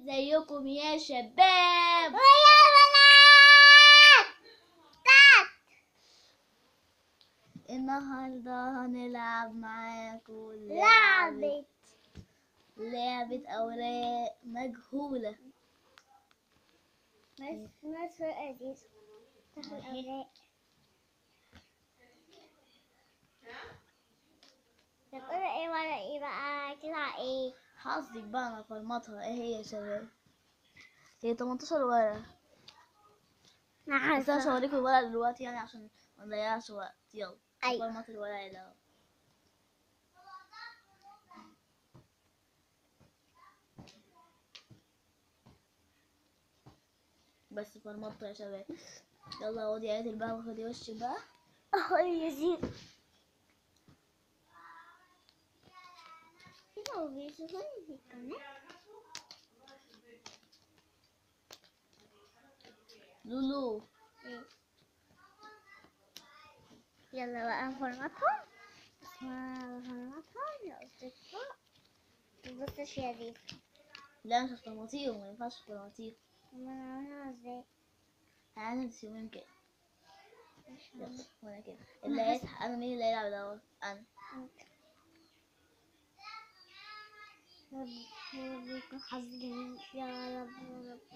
ازيكم يا شباب ويا بنات تات النهارده هنلعب معاكم لعبة لعبة أوراق مجهولة بس ناس عزيز تاخد أوراق تقول ايه ولا ايه بقى تطلع ايه حظك بقى أنا فرمتها ايه هي يا شباب هي 18 ورقة انا بس أنا مش هوريكم الورق دلوقتي يعني عشان ما نضيعش وقت يلا أيوة. فرمت الورق ده بس فرمطة يا شباب يلا اقعدي يا عادل بقى وخدي وشك بقى اهو يزيد كده هو بيشوفوني في القناة لولو يلا بقى نفرمطهم اسمها نفرمطهم يا أصدقاء متبصش يا زيزو لا مش هتفرمطيهم ما ينفعش تفرمطيهم أما أنا أعملها ازاي انا تسيبهم كده يلا وانا كده اللي هيسحب انا مين اللي هيلعب الاول انا رب يكون حظ جميل يا رب يا رب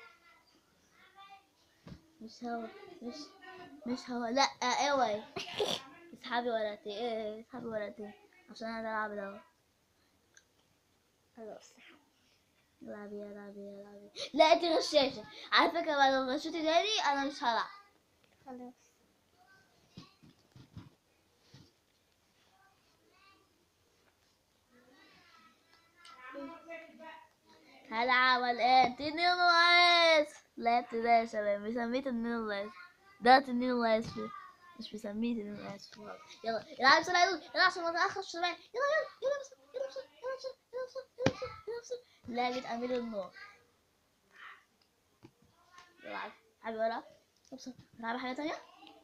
مش هوا مش مش هوا لا اوعي اسحبي ورقتين ايه اسحبي ورقتين عشان انا العب الاول خلاص العبي العبي العبي لا انت غشاشة على فكرة بعد ما غشيتي تاني انا مش هلعب خلاص هلعب الان تنين لايس لعبت ده يا شباب بسميه تنين لايس ده تنين لايس مش بسميه تنين لايس يلا العب بسرعة يلا يلا عشان ما نتأخرش شوية يلا يلا يلا بسرعة يلا بسرعة يلا بسرعة يلا بسرعة يلا بسرعة يلا بسرعة لعبة أمير النور يلا عادي حبيبي ولا يلا بسرعة تلعبي حاجة تانية؟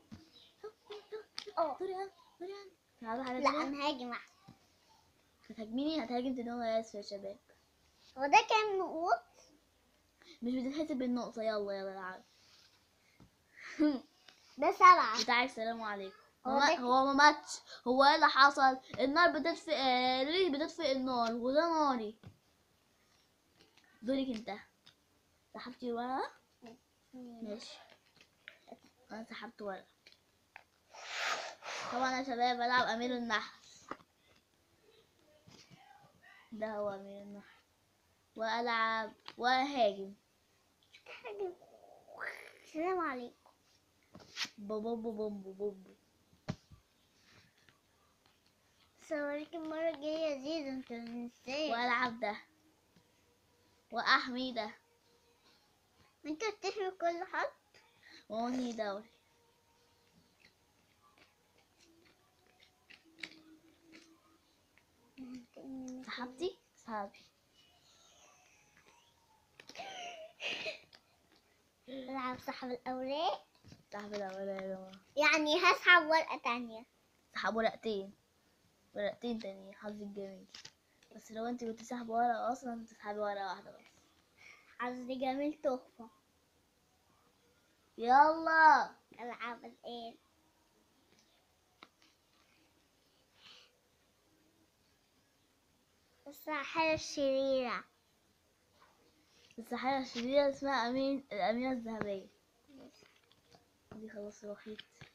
اه دوري أنا دوري أنا تلعبي حاجة لا تانية؟ انا هاجم احسن هتهاجميني هتهاجم تنين لايس يا شباب هو ده كام نقوط مش بتتحسب بالنقطة يلا يلا العب ده سبعة بتاعك سلام عليكم هو هو ما- ده- هو ما ماتش هو ايه اللي حصل النار بتطفئ آه، ريح بتطفئ النار وده ناري دورك انت سحبتي ورقة ماشي انا سحبت ورقة طبعا يا شباب بلعب امير النحل ده هو امير النحل والعب واهاجم السلام عليكم بوبو بوبو بوبو صورك المرة الجاية يا زيزو انت ازاي والعب ده واحمي ده انت بتحمي كل حد وانهي دوري سحبتي سحبي العب سحب الأوراق سحبي الاولاني يا جماعة يعني هسحب ورقة تانية سحب ورقتين ورقتين تانيين حظك جميل بس لو انت كنت سحب ورقة اصلا تسحبي ورقة واحدة بس حظي جميل تحفة يلا العب الآن الساحرة الشريرة الساحرة الشريرة اسمها أمين الأميرة الذهبية دي خلاص روحيت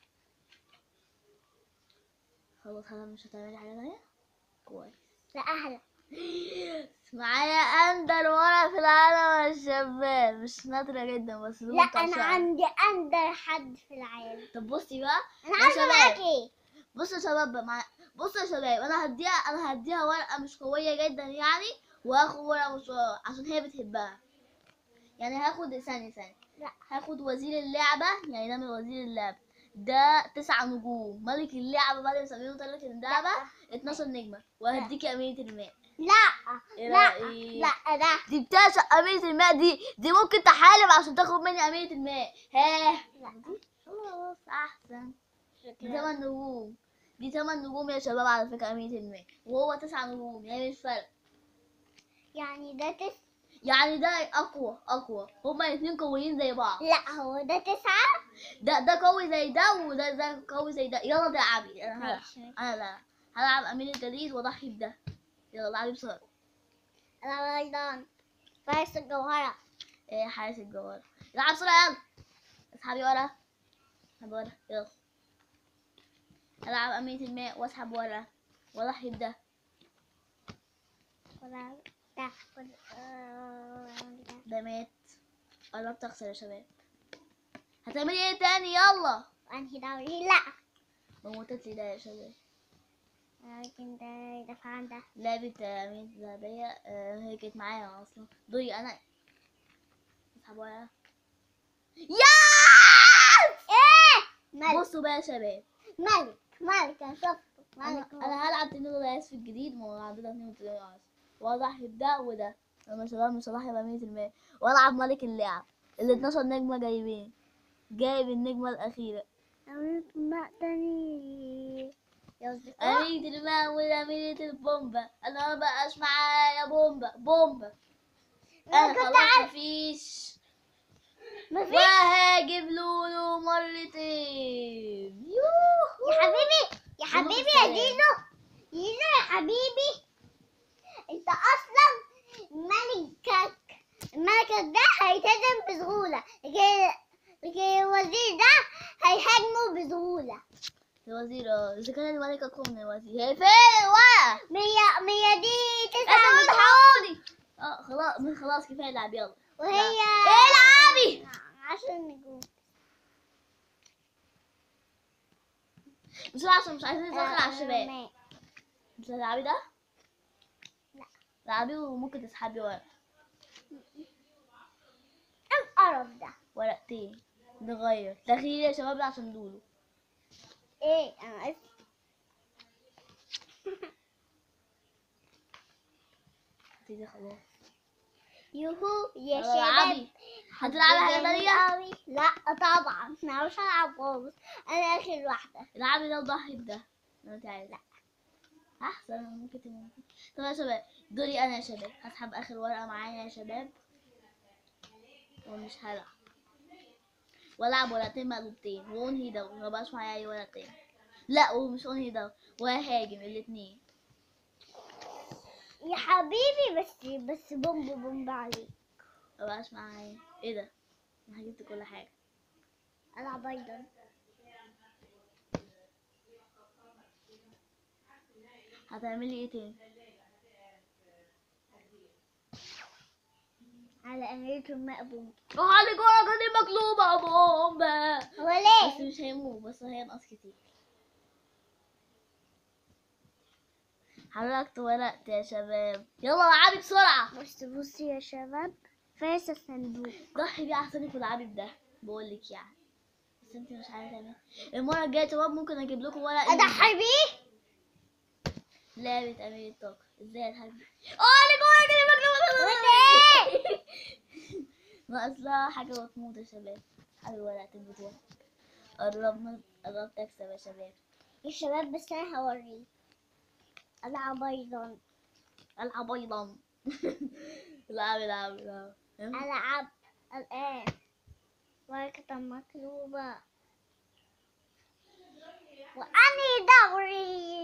خلاص هلا مش هتعملي حاجة تانية كويس لا أهلا معايا أندر ورقة في العالم يا شباب مش نادرة جدا بس دول لا بتوع أنا شعر. عندي أندر حد في العالم طب بصي بقى أنا يا عارفة شباب. معاكي بصوا يا شباب بقى مع... بصوا يا شباب انا هديها انا هديها ورقه مش قويه جدا يعني وهاخد ورقه مش عشان هي بتحبها يعني هاخد ثانيه ثانيه لا هاخد وزير اللعبه يعني ده من وزير اللعبه ده تسعة نجوم ملك اللعبة بعد ما يسمينه ملك اللعبة 12 نجمة وهديكي أميرة الماء لا إيه لا رأيك؟ لا لا دي بتعشق أميرة الماء دي دي ممكن تحارب عشان تاخد مني أميرة الماء ها لا خلاص أحسن دي شكرا تمن نجوم دي تمن نجوم يا شباب على فكرة أميرة الماء وهو تسعة نجوم يعني مش فرق يعني ده تس يعني ده اقوى اقوى هما الاتنين قويين زي بعض لا هو ده تسعة ده ده قوي زي ده وده ده قوي زي ده يلا تلعبي انا هلعب ماشي انا لا هلعب امير الجليد واضحي بده يلا العبي بسرعه أنا غلطان فارس الجوهرة ايه حارس الجوار العب بسرعه يلا اسحبي ورا اسحبي ورا يلا العب امير الماء واسحب ورا واضحي بده ولا ده ولا آه، ده. ده مات قربت اخسر يا شباب هتعملي ايه تاني يلا وأنهي دوري لا موتت لي ده يا شباب لكن ده يدافع عن ده لعبة أمير الذهبية آه، هي كانت معايا أصلا دوري أنا اسحب ورا ياس إيه ملك بصوا بقى يا شباب ملك ملك أنا شفته أنا, ملك أنا هلعب تنين لايس في الجديد ما هو عندنا اتنين وتلاتين لايس وأضحي بده وده أنا مش هلعب مش هضحي بمية المية وألعب ملك اللعب ال 12 نجمة جايبين جايب النجمة الأخيرة أمير ماء تاني يا أصدقاء أميرة الماء وأميرة البومبا أنا مبقاش معايا بومبا بومبا أنا كنت خلاص عارف- مفيش مفيش وهاجم لولو مرتين يوهو يا حبيبي يا والله حبيبي يا سلام. زيزو زيزو يا حبيبي انت اصلا ملكك ملكك ده هيتهزم بسهولة لكن لكن الوزير ده هيهاجمه بسهولة الوزير اه اذا كان الملك اقوى من الوزير هي فين وا مية مية دي تسعة اسمعوا وتسعة الحقوني اه خلاص من خلاص كفايه العب يلا وهي العبي عشر نجوم بسرعه عشان مش عايزين نتاخر على الشباب آه، مش هتلعبي ده لا. العبي وممكن تسحبي ورق ايه القرف ده ورقتين نغير تغيير يا شباب عشان لولو ايه انا اسف هتيجي خلاص يوهو يا يلا شباب العبي هتلعبي حاجه تانية قوي لا طبعا انا مش هلعب خالص انا اخر واحده العبي ده وضحي بده لو انت عايزه لا احسن ممكن تبقى ممكن طب يا شباب دوري انا يا شباب هسحب اخر ورقه معايا يا شباب ومش هلعب والعب ورقتين مقلوبتين وانهي ده مبقاش معايا اي ورقتين لا ومش انهي ده وهاجم الاتنين يا حبيبي بس بس بومب بومب عليك مبقاش معايا ايه ده انا جبت كل حاجه العب ايضا هتعملي ايه تاني على أميرة الماء بومب وعلي كورة دي مقلوبة بومبا هو بس ليه؟ مش هيموت بس هينقص كتير حركت ورقت يا شباب يلا العبي بسرعة بص بص يا شباب فارس الصندوق ضحي بيه احسن لك والعبي بده بقول لك يعني بس انت مش عارفه تعملي المرة الجاية يا شباب ممكن اجيب لكم ورق إيه؟ أضحي بيه؟ لعبة أمير الطاقة ازاي الحاج اه اللي جوه دي مقلوبة وإيه؟ ناقص لها حاجة وتموت يا شباب حبيبي ورقتين بتوعك قربنا قربت اكسب يا شباب يا شباب بس أنا هوريك ألعب أيضا العب ايضا العب العب العب ألعب الآن ورقة مقلوبة وأني دوري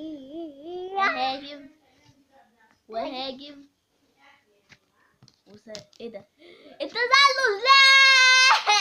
وهاجم وهاجم وس... ايه ده التزلج لا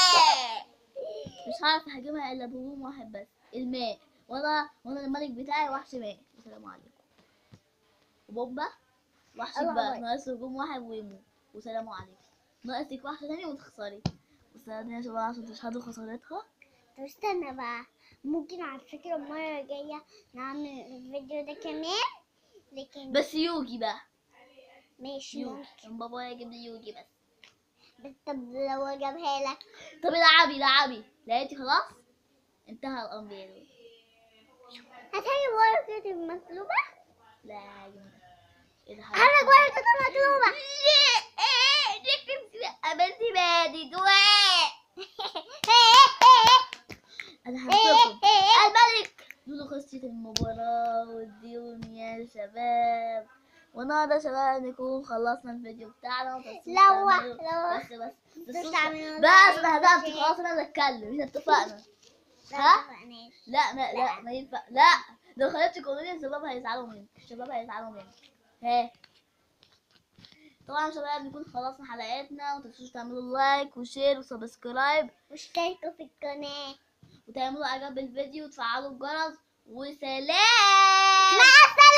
مش هعرف اهاجمها الا بهجوم واحد بس الماء وانا وانا الملك بتاعي وحش ماء السلام عليكم وبومبا وحش الله بقى عليك. ناقص هجوم واحد ويموت وسلام عليكم ناقصك واحدة تانية وتخسري وساعدني يا شباب عشان تشهدوا خسارتها طب استنى بقى ممكن على فكرة المرة الجاية نعمل الفيديو ده كمان لكن بس يوجي بقى ماشي يوجي ممكن عشان بابا يجيب لي يوجي بس بس طب لو جابها لك طب العبي العبي لقيتي خلاص انتهى الامر يا دوب هتهي ورقة المقلوبة لا يا جماعة ايه ده هرج ورقة المقلوبة قابلتي بادي انا ايه هحطكم ايه الملك لولو خسرت المباراة والديون يا شباب وانا النهارده يا شباب نكون خلصنا الفيديو بتاعنا وتنسوش لو تعملوا- لو بس بس تنسوش بس تعملوا بس لايك انا هدأت وشير. خلاص انا بتكلم احنا اتفقنا لا ها؟ اتفقناش. لا ما لا ما ينفع لا لو خليت كوميديا الشباب هيزعلوا منك الشباب هيزعلوا منك ها طبعا يا شباب نكون خلصنا حلقتنا ومتنسوش تعملوا لايك وشير وسبسكرايب واشتركوا في القناة وتعملوا اعجاب بالفيديو وتفعلوا الجرس وسلام مع السلامة